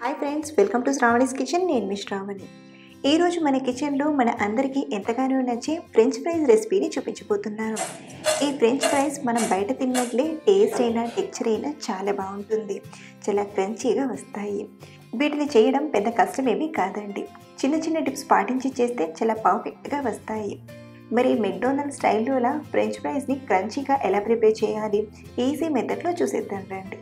hi friends welcome to Shravani's kitchen నేను మీ శ్రావణి ఈరోజు మన కిచెన్లో మన అందరికీ ఎంతగానో నచ్చే ఫ్రెంచ్ ఫ్రైస్ రెసిపీని చూపించబోతున్నాను ఈ ఫ్రెంచ్ ఫ్రైస్ మనం బయట తిన్నట్లే టేస్ట్ అయినా టెక్చర్ అయినా చాలా బాగుంటుంది చాలా క్రంచీగా వస్తాయి వీటిని చేయడం పెద్ద కష్టమేమీ కాదండి చిన్న చిన్న టిప్స్ పాటించి చేస్తే చాలా పర్ఫెక్ట్గా వస్తాయి మరి మెక్డోనల్డ్ స్టైల్లో ఫ్రెంచ్ ఫ్రైస్ని క్రంచీగా ఎలా ప్రిపేర్ చేయాలి ఈజీ మెథడ్లో చూసేద్దాం రండి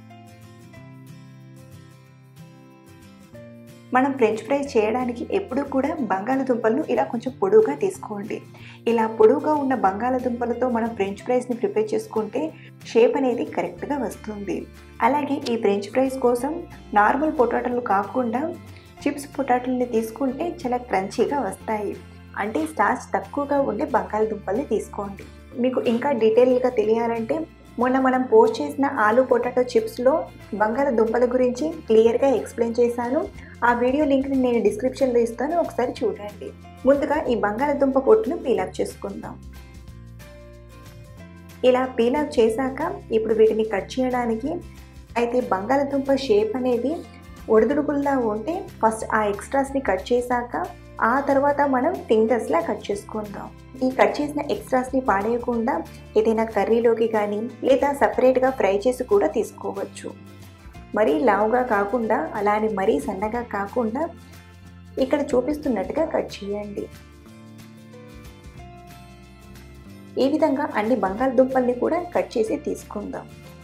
మనం ఫ్రెంచ్ ఫ్రైస్ చేయడానికి ఎప్పుడూ కూడా బంగాళదుంపలను ఇలా కొంచెం పొడువుగా తీసుకోండి ఇలా పొడవుగా ఉన్న బంగాళదుంపలతో మనం ఫ్రెంచ్ ఫ్రైస్ని ప్రిపేర్ చేసుకుంటే షేప్ అనేది కరెక్ట్గా వస్తుంది అలాగే ఈ ఫ్రెంచ్ ఫ్రైస్ కోసం నార్మల్ పొటాటోలు కాకుండా చిప్స్ పొటాటోల్ని తీసుకుంటే చాలా క్రంచీగా వస్తాయి అంటే స్టార్చ్ తక్కువగా ఉండే బంగాళదుంపల్ని తీసుకోండి మీకు ఇంకా డీటెయిల్గా తెలియాలంటే మొన్న మనం పోస్ట్ చేసిన ఆలు పొటాటో చిప్స్లో బంగాళదుంపల గురించి క్లియర్గా ఎక్స్ప్లెయిన్ చేశాను ఆ వీడియో లింక్ని నేను డిస్క్రిప్షన్లో ఇస్తాను ఒకసారి చూడండి ముందుగా ఈ బంగాళదుంప పొట్టును పీలప్ చేసుకుందాం ఇలా పీలప్ చేశాక ఇప్పుడు వీటిని కట్ చేయడానికి అయితే బంగాళదుంప షేప్ అనేది ఒడిదుడుకుల్లా ఉంటే ఫస్ట్ ఆ ఎక్స్ట్రాస్ని కట్ చేశాక ఆ తర్వాత మనం ఫింగర్స్లా కట్ చేసుకుందాం ఈ కట్ చేసిన ఎక్స్ట్రాస్ని పాడేయకుండా ఏదైనా కర్రీలోకి కానీ లేదా సపరేట్గా ఫ్రై చేసి కూడా తీసుకోవచ్చు మరీ లావుగా కాకుండా అలానే మరీ సన్నగా కాకుండా ఇక్కడ చూపిస్తున్నట్టుగా కట్ చేయండి ఈ విధంగా అన్ని బంగాళదుంపల్ని కూడా కట్ చేసి తీసుకుందాం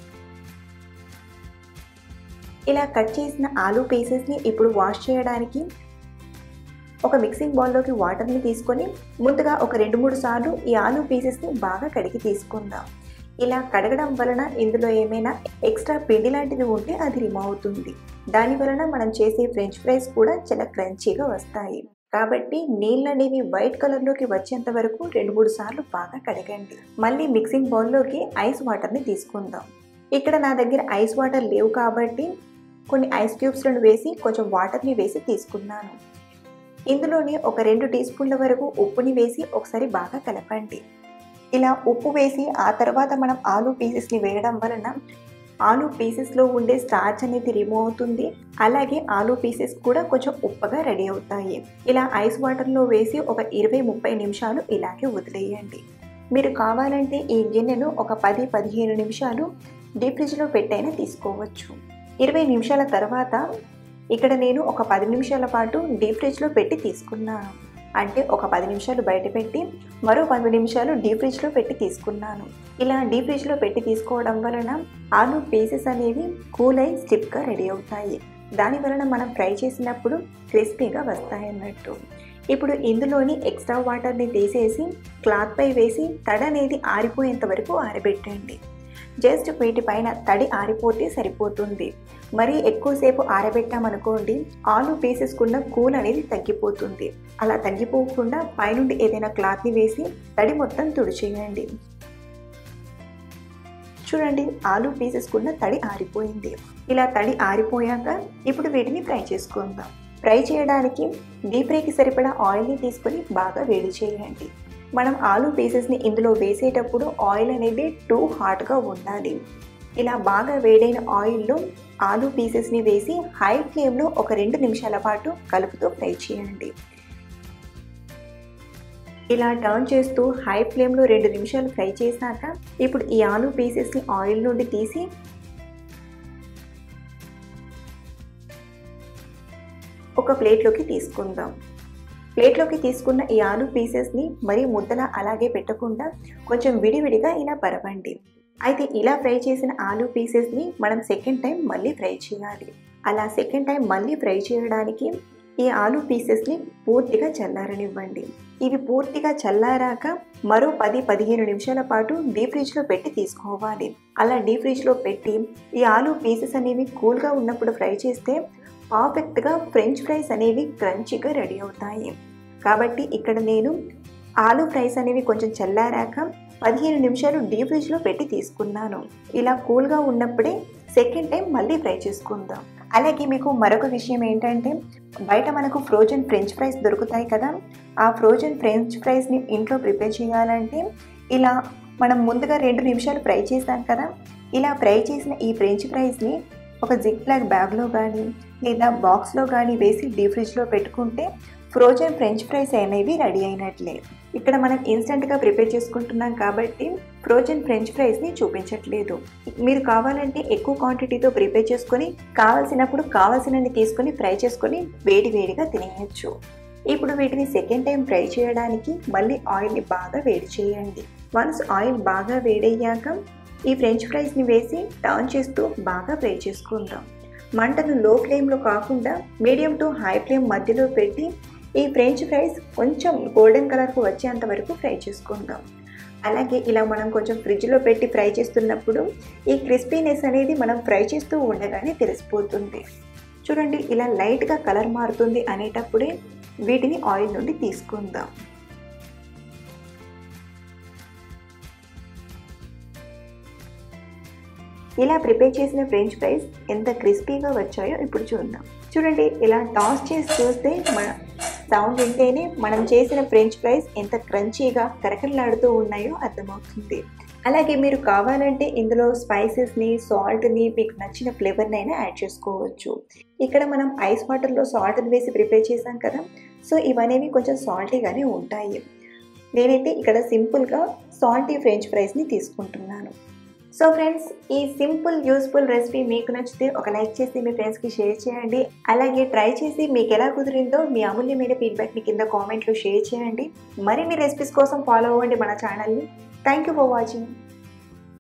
ఇలా కట్ చేసిన ఆలూ పీసెస్ని ఇప్పుడు వాష్ చేయడానికి ఒక మిక్సింగ్ బౌల్లోకి వాటర్ని తీసుకొని ముందుగా ఒక రెండు మూడు సార్లు ఈ ఆలూ పీసెస్ని బాగా కడిగి తీసుకుందాం ఇలా కడగడం వలన ఇందులో ఏమైనా ఎక్స్ట్రా పిండి లాంటిది ఉంటే అది రిమూవ్ అవుతుంది దాని వలన మనం చేసే ఫ్రెంచ్ ఫ్రైస్ కూడా చాలా క్రంచీగా వస్తాయి కాబట్టి నీళ్ళు అనేవి వైట్ కలర్లోకి వచ్చేంత వరకు రెండు మూడు సార్లు బాగా కడగండి మళ్ళీ మిక్సింగ్ బౌల్లోకి ఐస్ వాటర్ని తీసుకుందాం ఇక్కడ నా దగ్గర ఐస్ వాటర్ లేవు కాబట్టి కొన్ని ఐస్ క్యూబ్స్లను వేసి కొంచెం వాటర్ని వేసి తీసుకున్నాను ఇందులోని ఒక రెండు టీ స్పూన్ల వరకు ఉప్పుని వేసి ఒకసారి బాగా కలపండి ఇలా ఉప్పు వేసి ఆ తర్వాత మనం ఆలు పీసెస్ని వేయడం వలన ఆలు పీసెస్లో ఉండే స్టార్చ్ అనేది రిమూవ్ అవుతుంది అలాగే ఆలు పీసెస్ కూడా కొంచెం ఉప్పగా రెడీ అవుతాయి ఇలా ఐస్ వాటర్లో వేసి ఒక ఇరవై ముప్పై నిమిషాలు ఇలాగే వదిలేయండి మీరు కావాలంటే ఈ గిన్నెను ఒక పది పదిహేను నిమిషాలు డీప్ ఫ్రిడ్జ్లో పెట్టైనా తీసుకోవచ్చు ఇరవై నిమిషాల తర్వాత ఇక్కడ నేను ఒక పది నిమిషాల పాటు డీప్ ఫ్రిడ్జ్లో పెట్టి తీసుకున్నాను అంటే ఒక పది నిమిషాలు బయట పెట్టి మరో పది నిమిషాలు డీప్ ఫ్రిడ్జ్లో పెట్టి తీసుకున్నాను ఇలా డీప్ ఫ్రిడ్జ్లో పెట్టి తీసుకోవడం వలన ఆలు పీసెస్ అనేవి కూల్ అయి స్టిప్గా రెడీ అవుతాయి దాని వలన మనం ఫ్రై చేసినప్పుడు క్రిస్పీగా వస్తాయి అన్నట్టు ఇప్పుడు ఇందులోని ఎక్స్ట్రా వాటర్ని తీసేసి క్లాత్పై వేసి తడ అనేది ఆరిపోయేంత వరకు ఆరబెట్టండి జస్ట్ వీటిపైన తడి ఆరిపోతే సరిపోతుంది మరీ ఎక్కువసేపు ఆరబెట్టామనుకోండి ఆలు పీసెస్కున్న కూల్ అనేది తగ్గిపోతుంది అలా తగ్గిపోకుండా పైనుండి ఏదైనా క్లాత్ని వేసి తడి మొత్తం తుడిచేయండి చూడండి ఆలు పీసెస్కున్న తడి ఆరిపోయింది ఇలా తడి ఆరిపోయాక ఇప్పుడు వీటిని ఫ్రై చేసుకుందాం ఫ్రై చేయడానికి డీప్ ఫ్రైకి సరిపడా ఆయిల్ని తీసుకొని బాగా వేడి చేయండి మనం ఆలు పీసెస్ని ఇందులో వేసేటప్పుడు ఆయిల్ అనేది టూ హాట్గా ఉండాలి ఇలా బాగా వేడైన ఆయిల్లో ఆలు పీసెస్ని వేసి హై ఫ్లేమ్లో ఒక రెండు నిమిషాల పాటు కలుపుతూ ఫ్రై చేయండి ఇలా టర్న్ చేస్తూ హై ఫ్లేమ్లో రెండు నిమిషాలు ఫ్రై చేశాక ఇప్పుడు ఈ ఆలు పీసెస్ని ఆయిల్ నుండి తీసి ఒక ప్లేట్లోకి తీసుకుందాం ప్లేట్లోకి తీసుకున్న ఈ ఆలు పీసెస్ని మరీ ముద్దలా అలాగే పెట్టకుండా కొంచెం విడివిడిగా ఇలా పరవండి అయితే ఇలా ఫ్రై చేసిన ఆలు పీసెస్ని మనం సెకండ్ టైం మళ్ళీ ఫ్రై చేయాలి అలా సెకండ్ టైం మళ్ళీ ఫ్రై చేయడానికి ఈ ఆలు పీసెస్ని పూర్తిగా చల్లారనివ్వండి ఇవి పూర్తిగా చల్లారాక మరో పది పదిహేను నిమిషాల పాటు డీప్ ఫ్రిడ్జ్లో పెట్టి తీసుకోవాలి అలా డీప్ ఫ్రిడ్జ్లో పెట్టి ఈ ఆలు పీసెస్ అనేవి కూల్గా ఉన్నప్పుడు ఫ్రై చేస్తే పర్ఫెక్ట్గా ఫ్రెంచ్ ఫ్రైస్ అనేవి క్రంచిగా రెడీ అవుతాయి కాబట్టి ఇక్కడ నేను ఆలు ఫ్రైస్ అనేవి కొంచెం చల్లారాక పదిహేను నిమిషాలు డీప్ ఫ్రిడ్జ్లో పెట్టి తీసుకున్నాను ఇలా కూల్గా ఉన్నప్పుడే సెకండ్ టైం మళ్ళీ ఫ్రై చేసుకుందాం అలాగే మీకు మరొక విషయం ఏంటంటే బయట మనకు ఫ్రోజన్ ఫ్రెంచ్ ఫ్రైస్ దొరుకుతాయి కదా ఆ ఫ్రోజన్ ఫ్రెంచ్ ఫ్రైస్ని ఇంట్లో ప్రిపేర్ చేయాలంటే ఇలా మనం ముందుగా రెండు నిమిషాలు ఫ్రై చేసాం కదా ఇలా ఫ్రై చేసిన ఈ ఫ్రెంచ్ ఫ్రైస్ని ఒక జిగ్ బ్లాక్ బ్యాగ్లో కానీ లేదా బాక్స్లో కానీ వేసి డీ ఫ్రిడ్జ్లో పెట్టుకుంటే ఫ్రోజన్ ఫ్రెంచ్ ఫ్రైస్ అనేవి రెడీ అయినట్లే ఇక్కడ మనం ఇన్స్టెంట్గా ప్రిపేర్ చేసుకుంటున్నాం కాబట్టి ఫ్రోజన్ ఫ్రెంచ్ ఫ్రైస్ని చూపించట్లేదు మీరు కావాలంటే ఎక్కువ క్వాంటిటీతో ప్రిపేర్ చేసుకొని కావాల్సినప్పుడు కావాల్సినన్ని తీసుకొని ఫ్రై చేసుకొని వేడి వేడిగా తినేయచ్చు ఇప్పుడు వీటిని సెకండ్ టైం ఫ్రై చేయడానికి మళ్ళీ ఆయిల్ని బాగా వేడి చేయండి వన్స్ ఆయిల్ బాగా వేడయ్యాక ఈ ఫ్రెంచ్ ఫ్రైస్ని వేసి టర్న్ చేస్తూ బాగా ఫ్రై చేసుకుందాం మంటను లో ఫ్లేమ్లో కాకుండా మీడియం టు హై ఫ్లేమ్ మధ్యలో పెట్టి ఈ ఫ్రెంచ్ ఫ్రైస్ కొంచెం గోల్డెన్ కలర్కు వచ్చేంత వరకు ఫ్రై చేసుకుందాం అలాగే ఇలా మనం కొంచెం ఫ్రిడ్జ్లో పెట్టి ఫ్రై చేస్తున్నప్పుడు ఈ క్రిస్పీనెస్ అనేది మనం ఫ్రై చేస్తూ ఉండగానే తెలిసిపోతుంది చూడండి ఇలా లైట్గా కలర్ మారుతుంది అనేటప్పుడే వీటిని ఆయిల్ నుండి తీసుకుందాం ఇలా ప్రిపేర్ చేసిన ఫ్రెంచ్ ఫ్రైస్ ఎంత క్రిస్పీగా వచ్చాయో ఇప్పుడు చూద్దాం చూడండి ఇలా టాస్ చేసి చూస్తే మన సౌండ్ వింటేనే మనం చేసిన ఫ్రెంచ్ ఫ్రైస్ ఎంత క్రంచీగా కరకరలాడుతూ ఉన్నాయో అర్థమవుతుంది అలాగే మీరు కావాలంటే ఇందులో స్పైసెస్ని సాల్ట్ని మీకు నచ్చిన ఫ్లేవర్ని అయినా యాడ్ చేసుకోవచ్చు ఇక్కడ మనం ఐస్ వాటర్లో సాల్ట్ని వేసి ప్రిపేర్ చేసాం కదా సో ఇవనేవి కొంచెం సాల్టీగానే ఉంటాయి నేనైతే ఇక్కడ సింపుల్గా సాల్టీ ఫ్రెంచ్ ఫ్రైస్ని తీసుకుంటున్నాను సో ఫ్రెండ్స్ ఈ సింపుల్ యూస్ఫుల్ రెసిపీ మీకు నచ్చితే ఒక లైక్ చేసి మీ ఫ్రెండ్స్కి షేర్ చేయండి అలాగే ట్రై చేసి మీకు ఎలా కుదిరిందో మీ అమూల్యమైన ఫీడ్బ్యాక్ని కింద కామెంట్లో షేర్ చేయండి మరిన్ని రెసిపీస్ కోసం ఫాలో అవ్వండి మన ఛానల్ని థ్యాంక్ యూ ఫర్ వాచింగ్